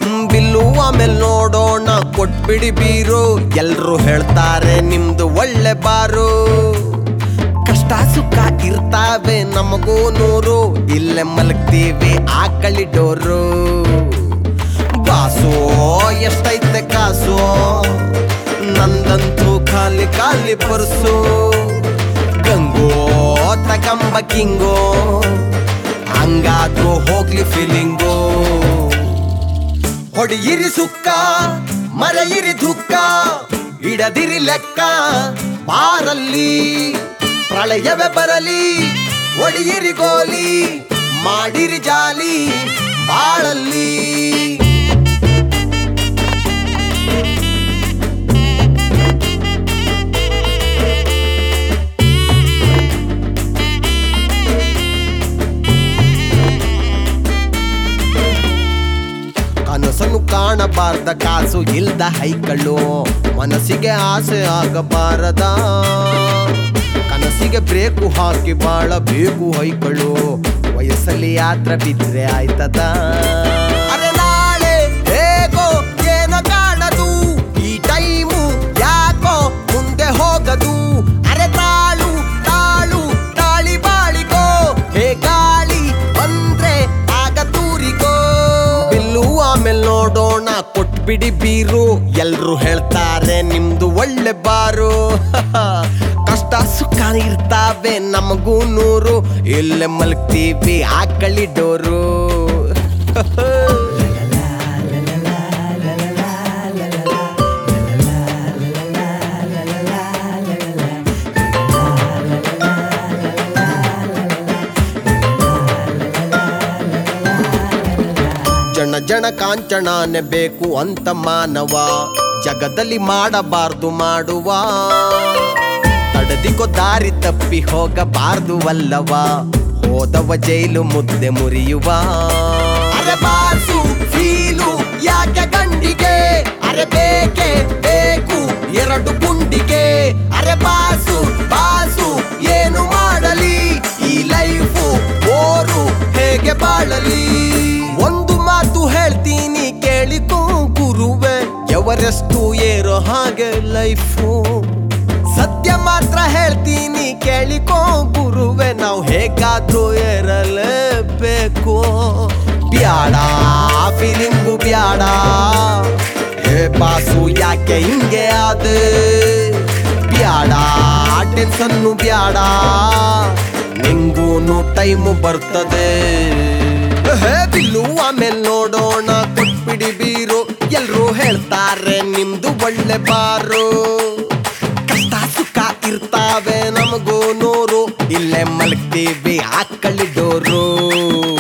ಹ್ಮ್, bill ಆಮೇಲೆ ನೋಡೋಣ ಕೊಟ್ಬಿಡಿ ಬೀರು ಎಲ್ರು ಹೇಳ್ತಾರೆ ನಿಮ್ದು ಒಳ್ಳೆ ಬಾರು ಕಷ್ಟ ಸುಖ ಇರ್ತಾವೆ ನಮಗೂ ನೂರು ಇಲ್ಲೇ ಮಲಗ್ತೀವಿ ಆಕಳಿ ಡೋರು ಬಾಸು ಎಷ್ಟೈತೆ ಕಾಸು ನಂದಂತೂ ಖಾಲಿ ಖಾಲಿ ಪರ್ಸು ಗಂಗೋ ತಗಂಬ ಕಿಂಗೋ ಹಂಗಾದ್ರೂ ಹೋಗ್ಲಿ ಫೀಲಿಂಗು ಹೊಡಿಯಿರಿ ಸುಕ್ಕ ಮರೆಯಿರಿ ದುಃಖ ಇಡದಿರಿ ಲೆಕ್ಕ ಬಾರಲ್ಲಿ ಪ್ರಳಯವೇ ಬರಲಿ ಒಡಿಯಿರಿ ಗೋಲಿ ಮಾಡಿರಿ ಜಾಲಿ ಬಾಳಲ್ಲಿ ಕನಸನ್ನು ಕಾಣಬಾರ್ದ ಕಾಸು ಇಲ್ದ ಹೈಕಳು ಮನಸ್ಸಿಗೆ ಆಸೆ ಆಗಬಾರದ ಕನಸಿಗೆ ಬ್ರೇಕು ಹಾಕಿ ಬಾಳಬೇಕು ಹೈಕಳು ವಯಸ್ಸಲ್ಲಿ ಯಾತ್ರ ಬಿದ್ರೆ ಆಯ್ತದ ಅರೆ ನಾಳೆ ಹೇಗೋ ಏನೋ ಕಾಣದು ಈ ಟೈಮು ಯಾಕೋ ಮುಂದೆ ಹೋಗದು ಅರೆ ತಾಳು ತಾಳು ತಾಳಿ ಬಾಳಿಗೋ ಹೇ ಗಾಳಿ ಬಂದ್ರೆ ಆಗ ತೂರಿಗೋ ಬಿಲ್ಲು ಆಮೇಲೆ ನೋಡೋಣ ಕೊಟ್ಬಿಡಿ ಬೀರು ಎಲ್ರು ಹೇಳ್ತಾರೆ ನಿಮ್ದು ಒಳ್ಳೆ ಬಾರು ಕಷ್ಟ ಸುಖ ಇರ್ತಾವೆ ನಮಗೂ ನೂರು ಇಲ್ಲೇ ಮಲಗ್ತೀವಿ ಆಕಳಿ ಡೋರು ಜನ ಜನ ಕಾಂಚಣಾನೆ ಬೇಕು ಅಂತ ಮಾನವ ಜಗದಲ್ಲಿ ಮಾಡಬಾರ್ದು ಮಾಡುವ ತಡದಿಕೋ ದಾರಿ ತಪ್ಪಿ ಹೋಗಬಾರ್ದು ಅಲ್ಲವ ಹೋದವ ಜೈಲು ಮುದ್ದೆ ಮುರಿಯುವ ಅರೆ ಬಾಸು ಫೀಲು ಯಾಕೆ ಗಂಡಿಗೆ ಅರೆ ಬೇಕೆ ಬೇಕು ಎರಡು ಗುಂಡಿಗೆ ಅರೆ ಬಾಸು ಬಾಸು ಏನು ಮಾಡಲಿ ಈ ಲೈಫು ಓರು ಹೇಗೆ ಬಾಳಲಿ ಒಂದು ಮಾತು ಹೇಳ್ತೀನಿ ಕೇಳಿಕೋ ಗುರುವೆ ಎವರೆಷ್ಟು ಏರೋ ಹಾಗೆ ಲೈಫು ಸತ್ಯ ಮಾತ್ರ ಹೇಳ್ತೀನಿ ಕೇಳಿಕೋ ಗುರುವೆ ನಾವು ಹೇಗಾದ್ರೂ ಏರಲೇಬೇಕು ಬ್ಯಾಡ ಫೀಲಿಂಗು ಬ್ಯಾಡ ಹೇ ಬಾಸು ಯಾಕೆ ಹಿಂಗೆ ಆದೆ ಬ್ಯಾಡ ಟೆನ್ಸನ್ನು ಬ್ಯಾಡ ನಿಂಗೂನು ಟೈಮು ಬರ್ತದೆ ಹೇ ಬಿಲ್ಲು ಆಮೇಲೆ ನೋಡೋಣ ಕೊಟ್ಬಿಡಿ ಬೀರು ಎಲ್ರು ಹೇಳ್ತಾರೆ ನಿಮ್ದು ಒಳ್ಳೆ ಬಾರು ಕಷ್ಟ ಸುಖ ಇರ್ತಾವೆ ನಮಗೂ ನೂರು ಇಲ್ಲೇ ಮಲಗ್ತೀವಿ ಆಕಳಿ ಡೋರು